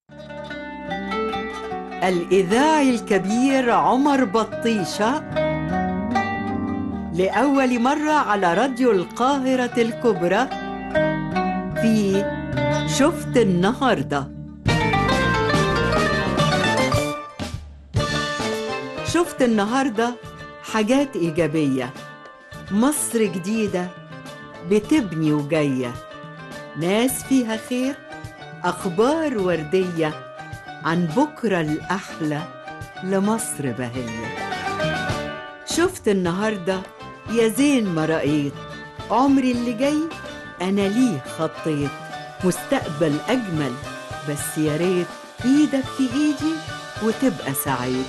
الإذاعي الكبير عمر بطيشة لأول مرة على راديو القاهرة الكبرى في شفت النهارده شفت النهارده حاجات إيجابية مصر جديدة بتبني وجاية ناس فيها خير أخبار وردية عن بكرة الأحلى لمصر بهية شفت النهاردة يا زين ما رأيت عمري اللي جاي أنا ليه خطيت مستقبل أجمل بس يا ريت إيدك في إيدي وتبقى سعيد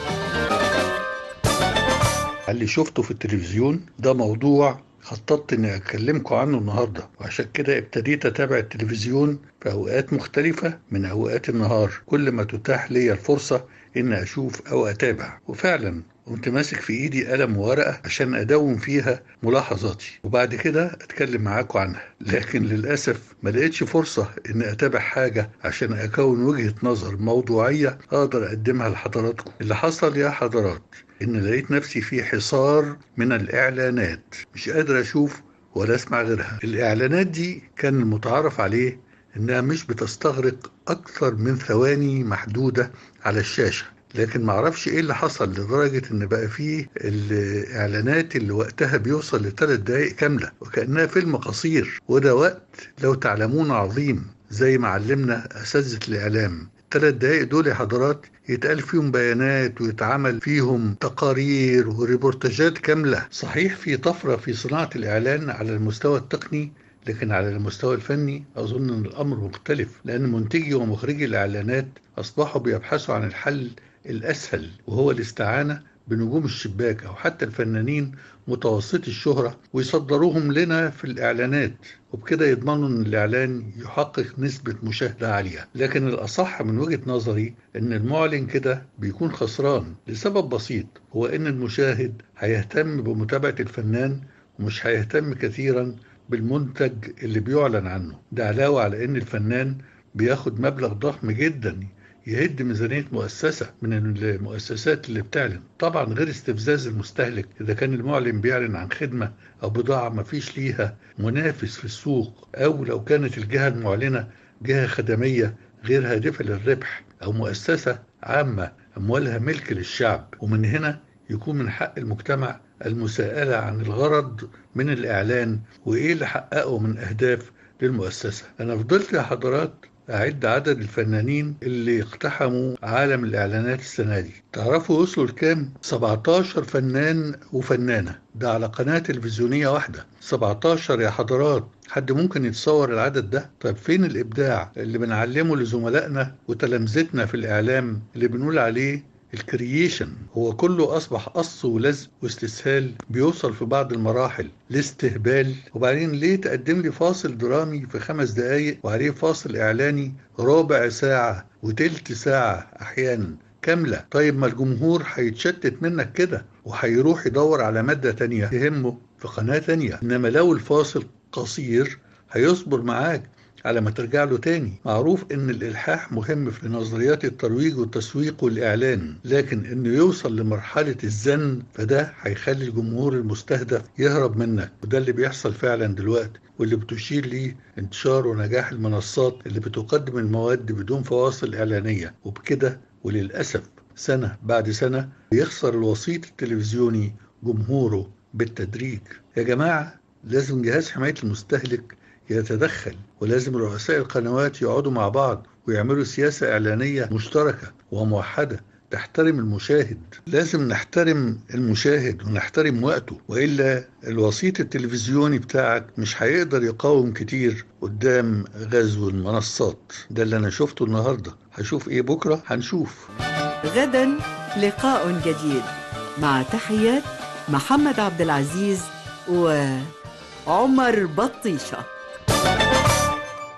اللي شفته في التلفزيون ده موضوع خططت اني اكلمكم عنه النهارده وعشان كده ابتديت اتابع التلفزيون في اوقات مختلفه من اوقات النهار كل ما تتاح لي الفرصه ان اشوف او اتابع وفعلا قمت ماسك في ايدي قلم وورقه عشان ادون فيها ملاحظاتي وبعد كده اتكلم معاكم عنها لكن للاسف ما لقيتش فرصه ان اتابع حاجه عشان اكون وجهه نظر موضوعيه اقدر اقدمها لحضراتكم اللي حصل يا حضرات ان لقيت نفسي في حصار من الاعلانات مش قادر اشوف ولا اسمع غيرها الاعلانات دي كان المتعارف عليه انها مش بتستغرق اكثر من ثواني محدوده على الشاشه لكن معرفش ايه اللي حصل لدرجة ان بقى فيه الاعلانات اللي وقتها بيوصل لثلاث دقايق كاملة وكأنها فيلم قصير وده وقت لو تعلمون عظيم زي ما علمنا اساتذة الاعلام الثلاث دقايق دول يا حضرات يتقال فيهم بيانات ويتعمل فيهم تقارير وريبورتاجات كاملة صحيح في طفرة في صناعة الإعلان على المستوى التقني لكن على المستوى الفني أظن أن الأمر مختلف لأن منتجي ومخرجي الإعلانات أصبحوا بيبحثوا عن الحل الأسهل وهو الاستعانة بنجوم الشباك أو حتى الفنانين متوسطي الشهرة ويصدروهم لنا في الإعلانات وبكده يضمنوا أن الإعلان يحقق نسبة مشاهدة عالية لكن الأصح من وجهة نظري أن المعلن كده بيكون خسران لسبب بسيط هو أن المشاهد هيهتم بمتابعة الفنان ومش هيهتم كثيرا بالمنتج اللي بيعلن عنه ده علاوة على أن الفنان بياخد مبلغ ضخم جدا يهد ميزانية مؤسسة من المؤسسات اللي بتعلن طبعا غير استفزاز المستهلك إذا كان المعلن بيعلن عن خدمة أو بضاعة ما فيش ليها منافس في السوق أو لو كانت الجهة المعلنة جهة خدمية غير هادفة للربح أو مؤسسة عامة أموالها ملك للشعب ومن هنا يكون من حق المجتمع المساءلة عن الغرض من الإعلان وإيه اللي حققه من أهداف للمؤسسة أنا فضلت يا حضرات أعد عدد الفنانين اللي اقتحموا عالم الإعلانات السنة دي تعرفوا وصلوا لكام؟ 17 فنان وفنانة ده على قناة تلفزيونية واحدة 17 يا حضرات حد ممكن يتصور العدد ده طب فين الإبداع اللي بنعلمه لزملائنا وتلامذتنا في الإعلام اللي بنقول عليه الكرييشن هو كله اصبح قص ولزق واستسهال بيوصل في بعض المراحل لاستهبال وبعدين ليه تقدم لي فاصل درامي في خمس دقايق وعليه فاصل اعلاني ربع ساعه وتلت ساعه احيانا كامله طيب ما الجمهور هيتشتت منك كده وهيروح يدور على ماده تانية تهمه في قناه تانية انما لو الفاصل قصير هيصبر معاك على ما ترجع له تاني معروف ان الالحاح مهم في نظريات الترويج والتسويق والاعلان لكن انه يوصل لمرحلة الزن فده هيخلي الجمهور المستهدف يهرب منك وده اللي بيحصل فعلا دلوقتي واللي بتشير ليه انتشار ونجاح المنصات اللي بتقدم المواد بدون فواصل اعلانية وبكده وللأسف سنة بعد سنة بيخسر الوسيط التلفزيوني جمهوره بالتدريج يا جماعة لازم جهاز حماية المستهلك يتدخل ولازم رؤساء القنوات يقعدوا مع بعض ويعملوا سياسة إعلانية مشتركة وموحدة تحترم المشاهد لازم نحترم المشاهد ونحترم وقته وإلا الوسيط التلفزيوني بتاعك مش هيقدر يقاوم كتير قدام غزو المنصات ده اللي أنا شفته النهاردة هشوف إيه بكرة هنشوف غدا لقاء جديد مع تحيات محمد عبد العزيز وعمر بطيشه